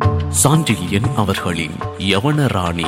சாண்டில்யன் அவர்களின் யவன ராணி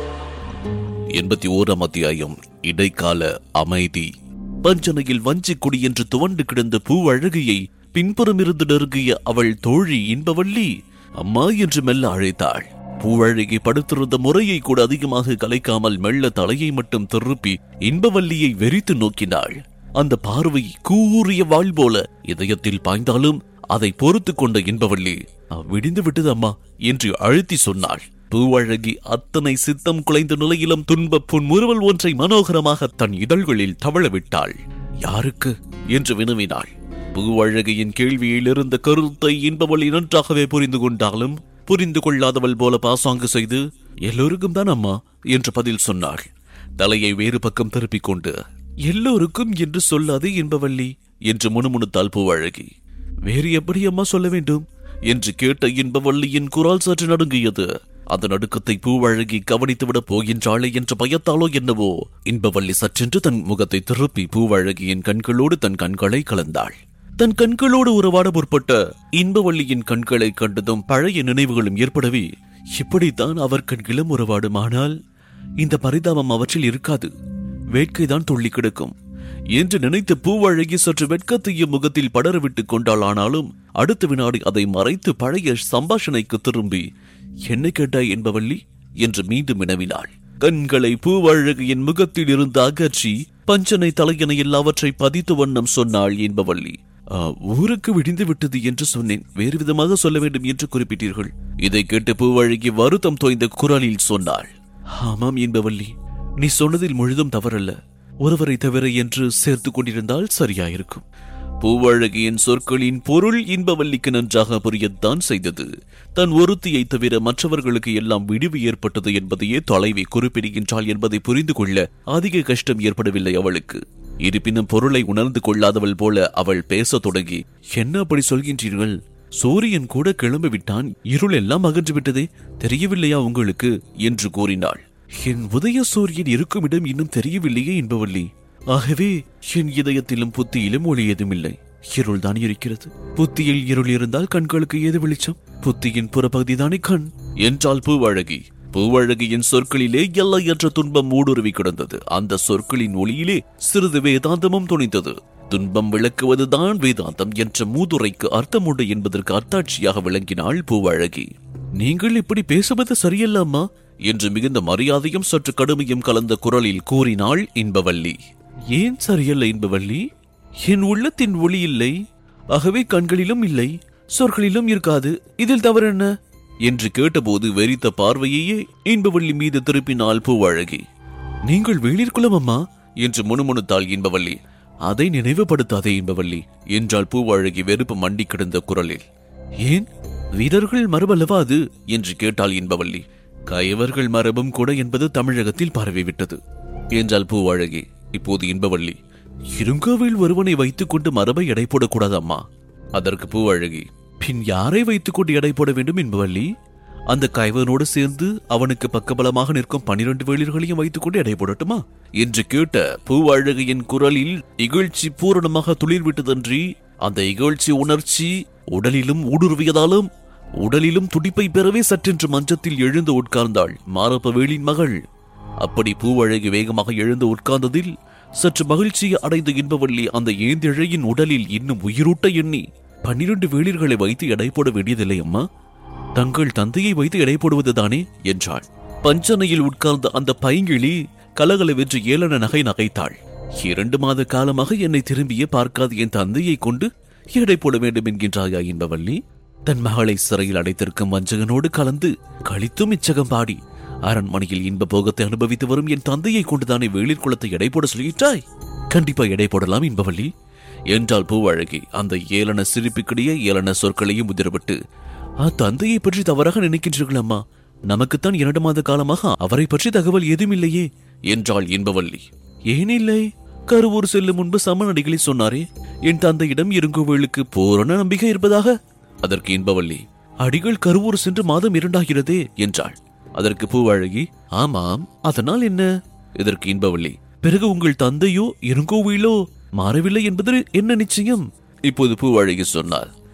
எண்பத்தி ஓராம் அத்தியாயம் இடைக்கால அமைதி பஞ்சனையில் வஞ்சிக் குடி என்று துவண்டு கிடந்த பூவழகியை பின்புறமிருந்து நெருங்கிய அவள் தோழி இன்பவள்ளி அம்மா என்று மெல்ல அழைத்தாள் பூவழகி படுத்திருந்த முறையை கூட அதிகமாக கலைக்காமல் மெல்ல தலையை மட்டும் திருப்பி இன்பவல்லியை வெறித்து நோக்கினாள் அந்த பார்வை கூறிய வாள் போல இதயத்தில் பாய்ந்தாலும் அதை பொறுத்து கொண்ட இன்பவள்ளி விடிந்து விட்டது அம்மா என்று அழுத்தி சொன்னாள் பூவழகி அத்தனை சித்தம் குலைந்த நிலையிலும் துன்ப புன்முறுவல் ஒன்றை மனோகரமாக தன் இதழ்களில் தவழ விட்டாள் யாருக்கு என்று வினவினாள் பூவழகியின் கேள்வியில் இருந்த கருத்தை இன்பவழி நன்றாகவே புரிந்து கொண்டாலும் புரிந்து கொள்ளாதவள் போல பாசாங்கு செய்து எல்லோருக்கும் தான் அம்மா என்று பதில் சொன்னாள் தலையை வேறு பக்கம் திருப்பிக் கொண்டு எல்லோருக்கும் என்று சொல்லாதே என்பவள்ளி என்று முணுமுணுத்தாள் பூவழகி வேறு எப்படி அம்மா சொல்ல வேண்டும் என்று கேட்ட இன்பவள்ளியின் குரல் சற்று நடுங்கியது அந்த நடுக்கத்தை பூவழகி கவனித்துவிடப் போகின்றாளே என்ற பயத்தாலோ என்னவோ இன்பவள்ளி சற்றென்று தன் முகத்தை திருப்பி பூவழகியின் கண்களோடு தன் கண்களை கலந்தாள் தன் கண்களோடு உறவாட முற்பட்ட இன்பவள்ளியின் கண்களை கண்டதும் பழைய நினைவுகளும் ஏற்படவே இப்படித்தான் அவர் கண்களும் உறவாடுமானால் இந்த பரிதாபம் அவற்றில் இருக்காது வேட்கைதான் துள்ளி கிடக்கும் என்று நினைத்த பூவழகி சற்று வெட்கத்தையும் முகத்தில் படரவிட்டுக் கொண்டாள் ஆனாலும் அடுத்த வினாடி அதை மறைத்து பழைய சம்பாஷணைக்கு திரும்பி என்ன கேட்டாய் என்பவள்ளி என்று மீண்டும் வினவினாள் கண்களை பூவழகியின் முகத்தில் இருந்து அகற்றி பஞ்சனை தலையணை எல்லாவற்றை பதித்து வண்ணம் சொன்னாள் என்பவள்ளி "ஆ, ஊருக்கு விடிந்து விட்டது என்று சொன்னேன் வேறு விதமாக சொல்ல வேண்டும் என்று குறிப்பிட்டீர்கள் இதை கேட்டு பூவழகி வருத்தம் தோய்ந்த குரலில் சொன்னாள் ஆமாம் என்பவள்ளி நீ சொன்னதில் முழுதும் தவறல்ல ஒருவரை தவிர என்று சேர்த்துக் கொண்டிருந்தால் சரியாயிருக்கும் பூவழகியின் சொற்களின் பொருள் இன்பவல்லிக்கு நன்றாக புரியத்தான் செய்தது தன் ஒருத்தியை தவிர மற்றவர்களுக்கு எல்லாம் விடிவு ஏற்பட்டது என்பதையே தொலைவை குறிப்பிடுகின்றாள் என்பதை புரிந்து கொள்ள அதிக கஷ்டம் ஏற்படவில்லை அவளுக்கு இருப்பினும் பொருளை உணர்ந்து கொள்ளாதவள் போல அவள் பேசத் தொடங்கி என்ன அப்படி சொல்கின்றீர்கள் சூரியன் கூட கிளம்பி விட்டான் இருள் எல்லாம் அகன்று விட்டதே தெரியவில்லையா உங்களுக்கு என்று கூறினாள் என் உதய சூரியன் இருக்கும் இடம் இன்னும் தெரியவில்லையே என்பவள்ளி ஆகவே என் இதயத்திலும் புத்தியிலும் ஒளி ஏதும் இல்லை இருள் தான் இருக்கிறது புத்தியில் இருள் இருந்தால் கண்களுக்கு ஏது வெளிச்சம் புத்தியின் புறப்பகுதி தானே கண் என்றால் பூவழகி பூவழகியின் சொற்களிலே எல்லையற்ற துன்பம் ஊடுருவி கிடந்தது அந்த சொற்களின் ஒளியிலே சிறிது வேதாந்தமும் துணிந்தது துன்பம் விளக்குவதுதான் வேதாந்தம் என்ற மூதுரைக்கு அர்த்தமுண்டு என்பதற்கு அத்தாட்சியாக விளங்கினாள் பூவழகி நீங்கள் இப்படி பேசுவது சரியல்ல அம்மா என்று மிகுந்த மரியாதையும் சற்று கடுமையும் கலந்த குரலில் கூறினாள் இன்பவல்லி ஏன் சரியல்ல இன்பவல்லி என் உள்ளத்தின் ஒளி இல்லை ஆகவே கண்களிலும் இல்லை சொற்களிலும் இருக்காது இதில் தவறு என்ன என்று கேட்டபோது வெறித்த பார்வையையே இன்பவள்ளி மீது திருப்பினாள் பூவழகி நீங்கள் வேளிர்குலம் அம்மா என்று முணுமுணுத்தாள் இன்பவள்ளி அதை நினைவுபடுத்தாதே இன்பவள்ளி என்றாள் பூவழகி வெறுப்பு மண்டி கிடந்த குரலில் ஏன் வீரர்கள் மரபல்லவா அது என்று கேட்டாள் இன்பவள்ளி கயவர்கள் மரபும் கூட என்பது தமிழகத்தில் பரவிவிட்டது என்றாள் பூவழகி இப்போது இன்பவள்ளி இருங்கோவில் ஒருவனை வைத்துக் கொண்டு மரபை எடை போடக்கூடாது அம்மா அதற்கு பூவழகி பின் யாரை வைத்துக் கொண்டு எடை போட வேண்டும் என்பவள்ளி அந்த கைவனோடு சேர்ந்து அவனுக்கு பக்கபலமாக நிற்கும் பனிரெண்டு வேளிர்களையும் வைத்துக் கொண்டு எடை போடட்டுமா என்று கேட்ட பூவழகியின் குரலில் இகழ்ச்சி பூரணமாக துளிர்விட்டதன்றி அந்த இகழ்ச்சி உணர்ச்சி உடலிலும் ஊடுருவியதாலும் உடலிலும் துடிப்பை பெறவே சற்றென்று மஞ்சத்தில் எழுந்து உட்கார்ந்தாள் மாரப்பவேலின் மகள் அப்படி பூவழகி வேகமாக எழுந்து உட்கார்ந்ததில் சற்று மகிழ்ச்சி அடைந்த இன்பவள்ளி அந்த ஏந்திழையின் உடலில் இன்னும் உயிரூட்ட எண்ணி பன்னிரண்டு வேளிர்களை வைத்து எடை போட வேண்டியதில்லை அம்மா தங்கள் தந்தையை வைத்து எடை போடுவதுதானே என்றாள் பஞ்சனையில் உட்கார்ந்த அந்த பைங்கிளி கலகலவென்று ஏளன நகை நகைத்தாள் இரண்டு மாத காலமாக என்னை திரும்பியே பார்க்காத என் தந்தையை கொண்டு எடை போட வேண்டும் என்கின்றாயா என்பவள்ளி தன் மகளை சிறையில் அடைத்திருக்கும் வஞ்சகனோடு கலந்து கழித்தும் இச்சகம் பாடி அரண்மனையில் இன்ப போகத்தை அனுபவித்து வரும் என் தந்தையை கொண்டுதானே வேளிர் குளத்தை எடை போட சொல்லிட்டாய் கண்டிப்பா எடை போடலாம் என்பவள்ளி என்றால் பூவழகி அந்த ஏளன சிரிப்புக்கிடையே ஏளன சொற்களையும் உதிரவிட்டு ஆ தந்தையை பற்றி தவறாக நினைக்கின்றீர்கள் அம்மா நமக்குத்தான் இரண்டு மாத காலமாக அவரை பற்றி தகவல் ஏதும் இல்லையே என்றாள் இன்பவல்லி ஏன் இல்லை கருவூர் செல்லும் முன்பு சமநடிகளை சொன்னாரே என் தந்தையிடம் இருங்கோவேலுக்கு பூரண நம்பிக்கை இருப்பதாக அதற்கு இன்பவல்லி அடிகள் கருவூர் சென்று மாதம் இரண்டாகிறதே என்றாள் அதற்கு பூவழகி ஆமாம் அதனால் என்ன இதற்கு இன்பவல்லி பிறகு உங்கள் தந்தையோ இருங்கோவிலோ மாறவில்லை என்பது என்ன நிச்சயம் இப்போது பூவழகி சொன்னார்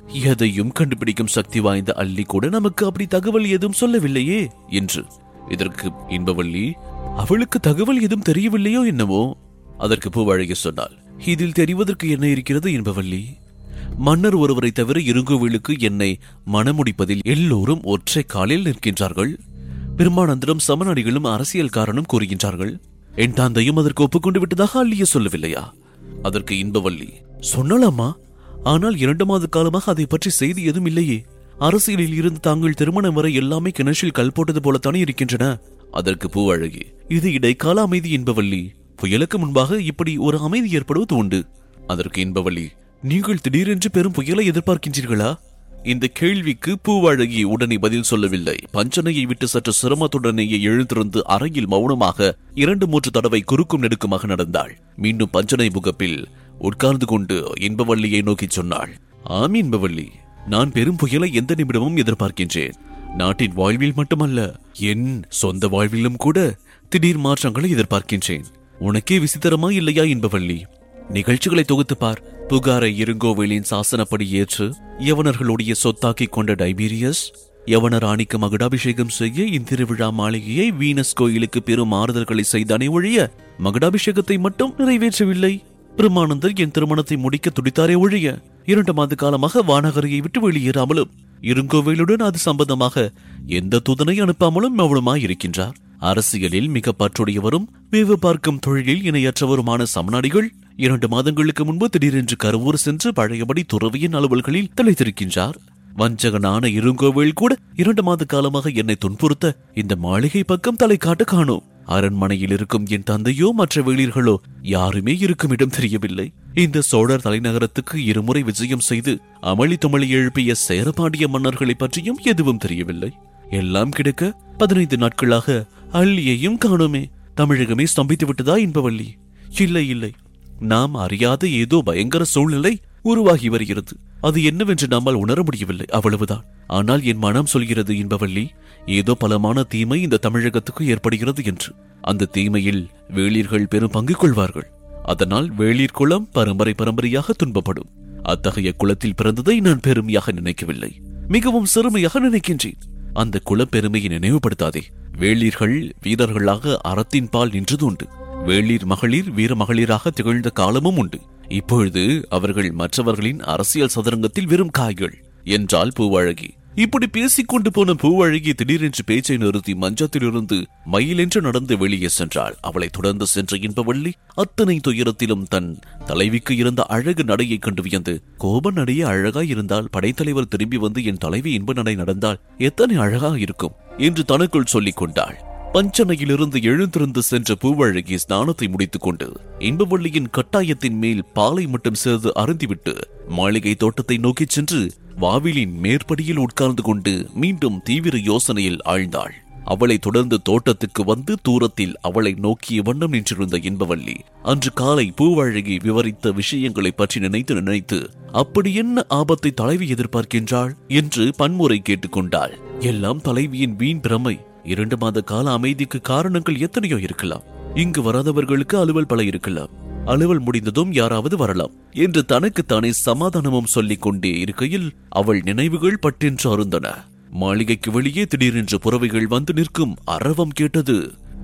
எதையும் கண்டுபிடிக்கும் சக்தி வாய்ந்த அள்ளி கூட நமக்கு அப்படி தகவல் எதுவும் சொல்லவில்லையே என்று இதற்கு இன்பவள்ளி அவளுக்கு தகவல் எதுவும் தெரியவில்லையோ என்னவோ அதற்கு பூவழகி சொன்னாள் இதில் தெரிவதற்கு என்ன இருக்கிறது என்பவள்ளி மன்னர் ஒருவரை தவிர இருங்கோவிலுக்கு என்னை மணமுடிப்பதில் எல்லோரும் ஒற்றை காலில் நிற்கின்றார்கள் பெருமானந்தரும் சமநடிகளும் அரசியல்காரனும் கூறுகின்றார்கள் என் தந்தையும் அதற்கு ஒப்புக்கொண்டு விட்டதாக அள்ளிய சொல்லவில்லையா அதற்கு இன்பவள்ளி சொன்னலாமா ஆனால் இரண்டு மாத காலமாக அதை பற்றி செய்தி எதுவும் இல்லையே அரசியலில் இருந்து தாங்கள் திருமணம் வரை எல்லாமே கிணற்றில் கல் போட்டது போலத்தானே இருக்கின்றன அதற்கு பூவழகி இது இடைக்கால அமைதி என்பவள்ளி புயலுக்கு முன்பாக இப்படி ஒரு அமைதி ஏற்படுவது உண்டு அதற்கு இன்பவள்ளி நீங்கள் திடீரென்று பெரும் புயலை எதிர்பார்க்கின்றீர்களா இந்த கேள்விக்கு பூவழகி உடனே பதில் சொல்லவில்லை பஞ்சனையை விட்டு சற்று சிரமத்துடனேயே எழுந்திருந்து அறையில் மௌனமாக இரண்டு மூன்று தடவை குறுக்கும் நெடுக்குமாக நடந்தாள் மீண்டும் பஞ்சனை முகப்பில் உட்கார்ந்து கொண்டு இன்பவள்ளியை நோக்கி சொன்னாள் ஆம் இன்பவள்ளி நான் பெரும் புயலை எந்த நிமிடமும் எதிர்பார்க்கின்றேன் நாட்டின் வாழ்வில் மட்டுமல்ல என் சொந்த வாழ்விலும் கூட திடீர் மாற்றங்களை எதிர்பார்க்கின்றேன் உனக்கே விசித்திரமா இல்லையா இன்பவள்ளி நிகழ்ச்சிகளை தொகுத்து பார் புகாரை இருங்கோவிலின் சாசனப்படி ஏற்று யவனர்களுடைய சொத்தாக்கிக் கொண்ட டைபீரியஸ் யவன ராணிக்கு மகுடாபிஷேகம் செய்ய இத்திருவிழா மாளிகையை வீனஸ் கோயிலுக்கு பெரும் மாறுதல்களை செய்தானே ஒழிய மகுடாபிஷேகத்தை மட்டும் நிறைவேற்றவில்லை பிரமானந்தர் என் திருமணத்தை முடிக்க துடித்தாரே ஒழிய இரண்டு மாத காலமாக வானகரையை விட்டு வெளியேறாமலும் இருங்கோவிலுடன் அது சம்பந்தமாக எந்த தூதனை அனுப்பாமலும் எவ்வளவுமாய் இருக்கின்றார் அரசியலில் மிக பற்றுடையவரும் வேவு பார்க்கும் தொழிலில் இணையற்றவருமான சமநாடிகள் இரண்டு மாதங்களுக்கு முன்பு திடீரென்று கருவூர் சென்று பழையபடி துறவியின் அலுவல்களில் தலைத்திருக்கின்றார் வஞ்சகனான இருங்கோவில் கூட இரண்டு மாத காலமாக என்னை துன்புறுத்த இந்த மாளிகை பக்கம் தலை காட்ட காணோம் அரண்மனையில் இருக்கும் என் தந்தையோ மற்ற வேளிர்களோ யாருமே இருக்கும் இடம் தெரியவில்லை இந்த சோழர் தலைநகரத்துக்கு இருமுறை விஜயம் செய்து அமளி துமளி எழுப்பிய சேரபாண்டிய மன்னர்களை பற்றியும் எதுவும் தெரியவில்லை எல்லாம் கிடக்க பதினைந்து நாட்களாக அள்ளியையும் காணோமே தமிழகமே ஸ்தம்பித்து விட்டதா இன்பவள்ளி இல்லை இல்லை நாம் அறியாத ஏதோ பயங்கர சூழ்நிலை உருவாகி வருகிறது அது என்னவென்று நம்மால் உணர முடியவில்லை அவ்வளவுதான் ஆனால் என் மனம் சொல்கிறது இன்பவள்ளி ஏதோ பலமான தீமை இந்த தமிழகத்துக்கு ஏற்படுகிறது என்று அந்த தீமையில் வேளிர்கள் பெரும் பங்கு கொள்வார்கள் அதனால் வேளிர் குலம் பரம்பரை பரம்பரையாக துன்பப்படும் அத்தகைய குலத்தில் பிறந்ததை நான் பெருமையாக நினைக்கவில்லை மிகவும் சிறுமையாக நினைக்கின்றேன் அந்த குலப் பெருமையை நினைவுபடுத்தாதே வேளிர்கள் வீரர்களாக அறத்தின் பால் நின்றது உண்டு வேளிர் மகளிர் வீர மகளிராக திகழ்ந்த காலமும் உண்டு இப்பொழுது அவர்கள் மற்றவர்களின் அரசியல் சதுரங்கத்தில் வெறும் காய்கள் என்றால் பூவழகி இப்படி பேசிக்கொண்டு போன பூவழகி திடீரென்று பேச்சை நிறுத்தி மஞ்சத்திலிருந்து மயிலென்று நடந்து வெளியே சென்றாள் அவளை தொடர்ந்து சென்ற இன்பவள்ளி அத்தனை துயரத்திலும் தன் தலைவிக்கு இருந்த அழகு நடையை கண்டு வியந்து கோப நடையே அழகாய் இருந்தால் படைத்தலைவர் திரும்பி வந்து என் தலைவி இன்ப நடை நடந்தால் எத்தனை அழகா இருக்கும் என்று தனக்குள் சொல்லிக் கொண்டாள் பஞ்சனையிலிருந்து எழுந்திருந்து சென்ற பூவழகி ஸ்நானத்தை முடித்துக் கொண்டு இன்பவள்ளியின் கட்டாயத்தின் மேல் பாலை மட்டும் சிறிது அருந்திவிட்டு மாளிகை தோட்டத்தை நோக்கிச் சென்று வாவிலின் மேற்படியில் உட்கார்ந்து கொண்டு மீண்டும் தீவிர யோசனையில் ஆழ்ந்தாள் அவளை தொடர்ந்து தோட்டத்துக்கு வந்து தூரத்தில் அவளை நோக்கிய வண்ணம் நின்றிருந்த இன்பவள்ளி அன்று காலை பூவழகி விவரித்த விஷயங்களை பற்றி நினைத்து நினைத்து அப்படி என்ன ஆபத்தை தலைவி எதிர்பார்க்கின்றாள் என்று பன்முறை கேட்டுக்கொண்டாள் எல்லாம் தலைவியின் வீண் பிரமை இரண்டு மாத கால அமைதிக்கு காரணங்கள் எத்தனையோ இருக்கலாம் இங்கு வராதவர்களுக்கு அலுவல் பல இருக்கலாம் அலுவல் முடிந்ததும் யாராவது வரலாம் என்று தனக்குத்தானே சமாதானமும் சொல்லிக் கொண்டே இருக்கையில் அவள் நினைவுகள் பட்டென்று அருந்தன மாளிகைக்கு வெளியே திடீரென்று புறவைகள் வந்து நிற்கும் அரவம் கேட்டது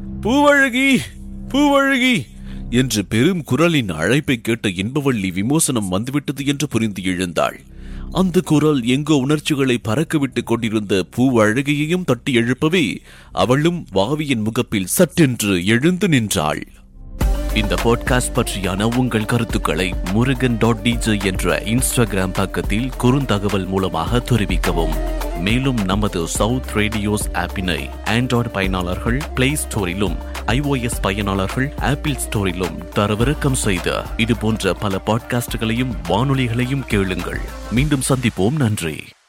பூவழகி பூவழகி என்று பெரும் குரலின் அழைப்பை கேட்ட இன்பவள்ளி விமோசனம் வந்துவிட்டது என்று புரிந்து எழுந்தாள் அந்த குரல் எங்கோ உணர்ச்சிகளை பறக்கவிட்டுக் கொண்டிருந்த பூவழகியையும் தட்டி எழுப்பவே அவளும் வாவியின் முகப்பில் சட்டென்று எழுந்து நின்றாள் இந்த பாட்காஸ்ட் பற்றியான உங்கள் கருத்துக்களை முருகன் டாட் டிஜே என்ற இன்ஸ்டாகிராம் பக்கத்தில் குறுந்தகவல் மூலமாக தெரிவிக்கவும் மேலும் நமது சவுத் ரேடியோஸ் ஆப்பினை ஆண்ட்ராய்டு பயனாளர்கள் பிளே ஸ்டோரிலும் iOS பயனாளர்கள் ஆப்பிள் ஸ்டோரிலும் தரவிறக்கம் செய்த இது போன்ற பல பாட்காஸ்டுகளையும் வானொலிகளையும் கேளுங்கள் மீண்டும் சந்திப்போம் நன்றி